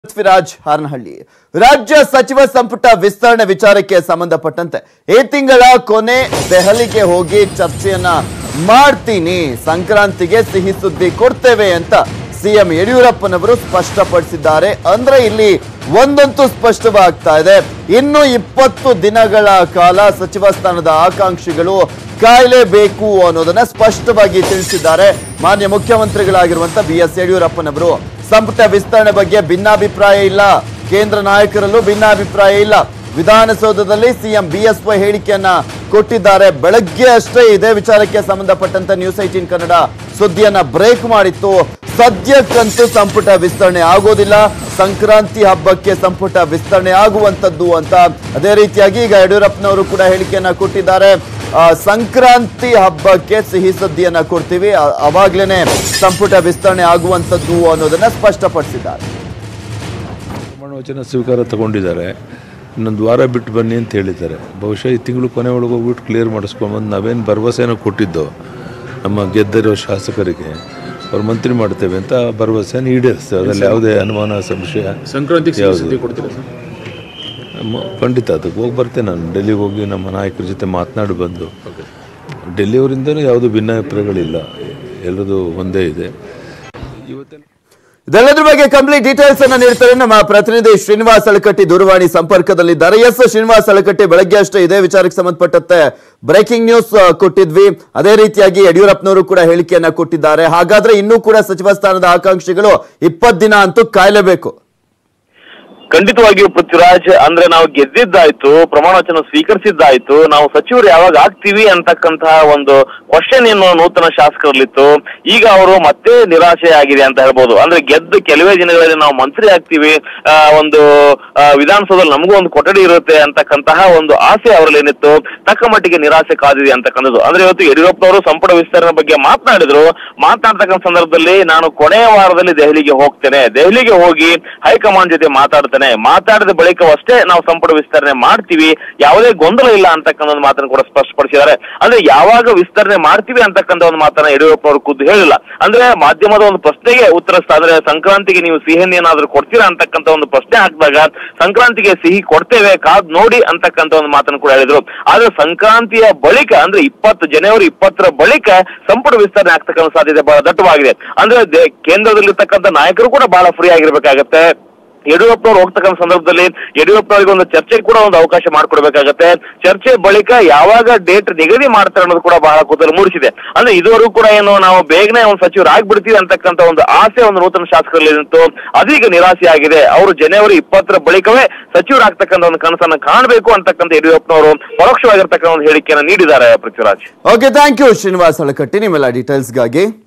ಪೃಥ್ವಿರಾಜ್ ಹಾರನಹಳ್ಳಿ ರಾಜ್ಯ ಸಚಿವ ಸಂಪುಟ ವಿಸ್ತರಣೆ ವಿಚಾರಕ್ಕೆ ಸಂಬಂಧಪಟ್ಟಂತೆ ಈ ತಿಂಗಳ ಕೊನೆ ದೆಹಲಿಗೆ ಹೋಗಿ ಚರ್ಚೆಯನ್ನ ಮಾಡ್ತೀನಿ ಸಂಕ್ರಾಂತಿಗೆ ಸಿಹಿ ಸುದ್ದಿ ಕೊಡ್ತೇವೆ ಅಂತ ಸಿಎಂ ಯಡಿಯೂರಪ್ಪನವರು ಸ್ಪಷ್ಟಪಡಿಸಿದ್ದಾರೆ ಅಂದ್ರೆ ಇಲ್ಲಿ ಒಂದಂತೂ ಸ್ಪಷ್ಟವಾಗ್ತಾ ಇದೆ ಇನ್ನು ಇಪ್ಪತ್ತು ದಿನಗಳ ಕಾಲ ಸಚಿವ ಸ್ಥಾನದ ಆಕಾಂಕ್ಷಿಗಳು ಕಾಯಲೇಬೇಕು ಅನ್ನೋದನ್ನ ಸ್ಪಷ್ಟವಾಗಿ ತಿಳಿಸಿದ್ದಾರೆ ಮಾನ್ಯ ಮುಖ್ಯಮಂತ್ರಿಗಳಾಗಿರುವಂತ ಬಿ ಎಸ್ ಯಡಿಯೂರಪ್ಪನವರು ಸಂಪುಟ ವಿಸ್ತರಣೆ ಬಗ್ಗೆ ಭಿನ್ನಾಭಿಪ್ರಾಯ ಇಲ್ಲ ಕೇಂದ್ರ ನಾಯಕರಲ್ಲೂ ಭಿನ್ನಾಭಿಪ್ರಾಯ ಇಲ್ಲ ವಿಧಾನಸೌಧದಲ್ಲಿ ಸಿಎಂ ಬಿಎಸ್ವೈ ಹೇಳಿಕೆಯನ್ನ ಕೊಟ್ಟಿದ್ದಾರೆ ಬೆಳಗ್ಗೆ ಅಷ್ಟೇ ಇದೇ ವಿಚಾರಕ್ಕೆ ಸಂಬಂಧಪಟ್ಟಂತ ನ್ಯೂಸ್ ಏಟೀನ್ ಕನ್ನಡ ಸುದ್ದಿಯನ್ನ ಬ್ರೇಕ್ ಮಾಡಿತ್ತು ಸದ್ಯಕ್ಕಂತೂ ಸಂಪುಟ ವಿಸ್ತರಣೆ ಆಗೋದಿಲ್ಲ ಸಂಕ್ರಾಂತಿ ಹಬ್ಬಕ್ಕೆ ಸಂಪುಟ ವಿಸ್ತರಣೆ ಆಗುವಂತದ್ದು ಅಂತ ಅದೇ ರೀತಿಯಾಗಿ ಈಗ ಯಡಿಯೂರಪ್ಪನವರು ಕೂಡ ಹೇಳಿಕೆಯನ್ನ ಕೊಟ್ಟಿದ್ದಾರೆ ಆ, ಸಂಕ್ರಾಂತಿ ಹಬ್ಬಕ್ಕೆ ಸಿಹಿ ಸುದ್ದಿಯನ್ನ ಕೊಡ್ತೀವಿ ಆ- ಅವಾಗ್ಲೇನೆ ಸಂಪುಟ ವಿಸ್ತರಣೆ ಆಗುವಂತದ್ದು ಅನ್ನೋದನ್ನ ಸ್ಪಷ್ಟಪಡಿಸಿದ್ದಾರೆ ಪ್ರಮಾಣ ವಚನ ಸ್ವೀಕಾರ ತಗೊಂಡಿದ್ದಾರೆ ಇನ್ನೊಂದು ವಾರ ಬಿಟ್ಟು ಬನ್ನಿ ಅಂತ ಹೇಳಿದ್ದಾರೆ ಬಹುಶಃ ಈ ತಿಂಗಳು ಕೊನೆ ಒಳಗೆ ಹೋಗ್ಬಿಟ್ಟು ಕ್ಲಿಯರ್ ಮಾಡಿಸ್ಕೊಂಬಂದು ನಾವೇನು ಭರವಸೆನ ಕೊಟ್ಟಿದ್ದೋ ನಮ್ಮ ಗೆದ್ದಿರೋ ಶಾಸಕರಿಗೆ ಅವ್ರು ಮಂತ್ರಿ ಮಾಡ್ತೇವೆ ಅಂತ ಭರವಸೆನ ಈಡೇರಿಸ್ತೇವೆ ಅದರಲ್ಲಿ ಯಾವುದೇ ಅನುಮಾನ ಸಂಶಯ ಸಂಕ್ರಾಂತಿಗೆ ಸಿಹಿ ಯಾವುದು? ಸುದ್ದಿ ಕೊಡ್ತೀರಾ ಸರ್ ಮ- ಖಂಡಿತ ಅದಕ್ಕೆ ಹೋಗಿ ಬರ್ತೇನೆ ನಾನು ಡೆಲ್ಲಿಗೆ ಹೋಗಿ ನಮ್ಮ ನಾಯಕರ ಜೊತೆ ಮಾತನಾಡಿ ಬಂದು ಡೆಲ್ಲಿಯವರಿಂದನೂ ಯಾವುದೂ ಭಿನ್ನಾಭಿಪ್ರಾಯಗಳಿಲ್ಲ ಎಲ್ಲರದು ಒಂದೇ ಇದೆ ಇವತ್ತೆಲ್ಲ ಇದೆಲ್ಲದ್ರ ಬಗ್ಗೆ ಕಂಪ್ಲೀಟ್ ಡೀಟೇಲ್ಸ್ ಅನ್ನ ನೀಡ್ತಾರೆ ನಮ್ಮ ಪ್ರತಿನಿಧಿ ಶ್ರೀನಿವಾಸ್ ಅಳಕಟ್ಟಿ ದೂರವಾಣಿ ಸಂಪರ್ಕದಲ್ಲಿದ್ದಾರೆ ಎಸ್ ಶ್ರೀನಿವಾಸ್ ಅಳಕಟ್ಟಿ ಬೆಳಗ್ಗೆ ಅಷ್ಟೇ ಇದೇ ವಿಚಾರಕ್ಕೆ ಸಂಬಂಧಪಟ್ಟಂತೆ ಬ್ರೇಕಿಂಗ್ ನ್ಯೂಸ್ ಆ, ಕೊಟ್ಟಿದ್ವಿ ಅದೇ ರೀತಿಯಾಗಿ ಯಡಿಯೂರಪ್ಪನವರು ಕೂಡ ಹೇಳಿಕೆಯನ್ನ ಕೊಟ್ಟಿದ್ದಾರೆ ಹಾಗಾದ್ರೆ ಇನ್ನೂ ಕೂಡ ಸಚಿವ ಸ್ಥಾನದ ಆಕಾಂಕ್ಷಿಗಳು ಇಪ್ಪತ್ತು ದಿನ ಅಂತೂ ಕಾಯಲೇಬೇಕು ಖಂಡಿತವಾಗಿಯೂ ಪೃಥ್ವಿರಾಜ್ ಅಂದ್ರೆ ನಾವು ಗೆದ್ದಿದ್ದಾಯ್ತು ಪ್ರಮಾಣ ವಚನ ಸ್ವೀಕರಿಸಿದ್ದಾಯ್ತು ನಾವು ಸಚಿವರು ಯಾವಾಗ ಆಗ್ತೀವಿ ಅಂತಕ್ಕಂತಹ ಒಂದು ಕ್ವಶನ್ ಏನು ನೂತನ ಶಾಸಕರಲ್ಲಿತ್ತು ಈಗ ಅವರು ಮತ್ತೆ ನಿರಾಶೆ ಆಗಿದೆ ಅಂತ ಹೇಳ್ಬೋದು ಅಂದ್ರೆ ಗೆದ್ದು ಕೆಲವೇ ದಿನಗಳಲ್ಲಿ ನಾವು ಮಂತ್ರಿ ಆಗ್ತೀವಿ ಆ, ಒಂದು ಆ, ವಿಧಾನಸೌಧದಲ್ಲಿ ನಮಗೂ ಒಂದು ಕೊಠಡಿ ಇರುತ್ತೆ ಅಂತಕ್ಕಂತಹ ಒಂದು ಆಸೆ ಅವರಲ್ಲಿ ಏನಿತ್ತು ತಕ್ಕ ಮಟ್ಟಿಗೆ ನಿರಾಸೆ ಕಾದಿದೆ ಅಂತಕ್ಕಂಥದ್ದು ಅಂದ್ರೆ ಇವತ್ತು ಯಡಿಯೂರಪ್ಪನವರು ಸಂಪುಟ ವಿಸ್ತರಣೆ ಬಗ್ಗೆ ಮಾತನಾಡಿದ್ರು ಮಾತನಾಡ್ತಕ್ಕಂಥ ಸಂದರ್ಭದಲ್ಲಿ ನಾನು ಕೊನೆಯ ವಾರದಲ್ಲಿ ದೆಹಲಿಗೆ ಹೋಗ್ತೇನೆ ದೆಹಲಿಗೆ ಹೋಗಿ ಹೈಕಮಾಂಡ್ ಜೊತೆ ಮಾತಾಡ್ತೇನೆ ಮಾತಾಡಿದ ಬಳಿಕವಷ್ಟೇ ನಾವು ಸಂಪುಟ ವಿಸ್ತರಣೆ ಮಾಡ್ತೀವಿ ಯಾವುದೇ ಗೊಂದಲ ಇಲ್ಲ ಅಂತಕ್ಕಂಥ ಒಂದು ಮಾತನ್ನು ಕೂಡ ಸ್ಪಷ್ಟಪಡಿಸಿದ್ದಾರೆ ಅಂದ್ರೆ ಯಾವಾಗ ವಿಸ್ತರಣೆ ಮಾಡ್ತೀವಿ ಅಂತಕ್ಕಂಥ ಒಂದು ಮಾತನ್ನ ಯಡಿಯೂರಪ್ಪ ಅವರು ಖುದ್ದು ಹೇಳಿಲ್ಲ ಅಂದ್ರೆ ಮಾಧ್ಯಮದ ಒಂದು ಪ್ರಶ್ನೆಗೆ ಉತ್ತರಿಸ್ತಾ ಅಂದ್ರೆ ಸಂಕ್ರಾಂತಿಗೆ ನೀವು ಸಿಹಿಯನ್ನು ಏನಾದ್ರೂ ಕೊಡ್ತೀರಾ ಅಂತಕ್ಕಂಥ ಒಂದು ಪ್ರಶ್ನೆ ಹಾಕಿದಾಗ ಸಂಕ್ರಾಂತಿಗೆ ಸಿಹಿ ಕೊಡ್ತೇವೆ ಕಾದ್ ನೋಡಿ ಅಂತಕ್ಕಂಥ ಒಂದು ಮಾತನ್ನು ಕೂಡ ಹೇಳಿದ್ರು ಆದ್ರೆ ಸಂಕ್ರಾಂತಿಯ ಬಳಿಕ ಅಂದ್ರೆ ಇಪ್ಪತ್ತು ಜನವರಿ ಇಪ್ಪತ್ತರ ಬಳಿಕ ಸಂಪುಟ ವಿಸ್ತರಣೆ ಆಗ್ತಕ್ಕಂಥ ಸಾಧ್ಯತೆ ಬಹಳ ದಟ್ಟವಾಗಿದೆ ಅಂದ್ರೆ ದೇ- ಕೇಂದ್ರದಲ್ಲಿರ್ತಕ್ಕಂಥ ನಾಯಕರು ಕೂಡ ಬಹಳ ಫ್ರೀ ಆಗಿರ್ಬೇಕಾಗತ್ತೆ ಯಡಿಯೂರಪ್ಪನವ್ರು ಹೋಗ್ತಕ್ಕಂಥ ಸಂದರ್ಭದಲ್ಲಿ ಯಡಿಯೂರಪ್ಪನವರಿಗೆ ಒಂದು ಚರ್ಚೆಗೆ ಕೂಡ ಒಂದು ಅವಕಾಶ ಮಾಡಿಕೊಡ್ಬೇಕಾಗತ್ತೆ ಚರ್ಚೆ ಬಳಿಕ ಯಾವಾಗ ಡೇಟ್ ನಿಗದಿ ಮಾಡ್ತಾರೆ ಅನ್ನೋದು ಕೂಡ ಬಹಳ ಕುತೂಹಲ ಮೂಡಿಸಿದೆ ಅಂದ್ರೆ ಇದುವರೆಗೂ ಕೂಡ ಏನು ನಾವು ಬೇಗನೆ ಒಂದು ಸಚಿವರು ಆಗ್ಬಿಡ್ತೀವಿ ಅಂತಕ್ಕಂಥ ಒಂದು ಆಸೆ ಒಂದು ನೂತನ ಶಾಸಕರಲ್ಲಿ ನಿಂತು ಅದೀಗ ನಿರಾಸೆ ಆಗಿದೆ ಅವರು ಜನವರಿ ಇಪ್ಪತ್ತರ ಬಳಿಕವೇ ಸಚಿವರಾಗ್ತಕ್ಕಂಥ ಒಂದು ಕನಸನ್ನು ಕಾಣಬೇಕು ಅಂತಕ್ಕಂಥ ಯಡಿಯೂರಪ್ಪನವರು ಪರೋಕ್ಷವಾಗಿರ್ತಕ್ಕಂಥ ಒಂದು ಹೇಳಿಕೆಯನ್ನು ನೀಡಿದ್ದಾರೆ Prithviraj okay thank you Srinivas Alakatti ನಿಮ್ಮೆಲ್ಲ ಡೀಟೇಲ್ಸ್ಗಾಗಿ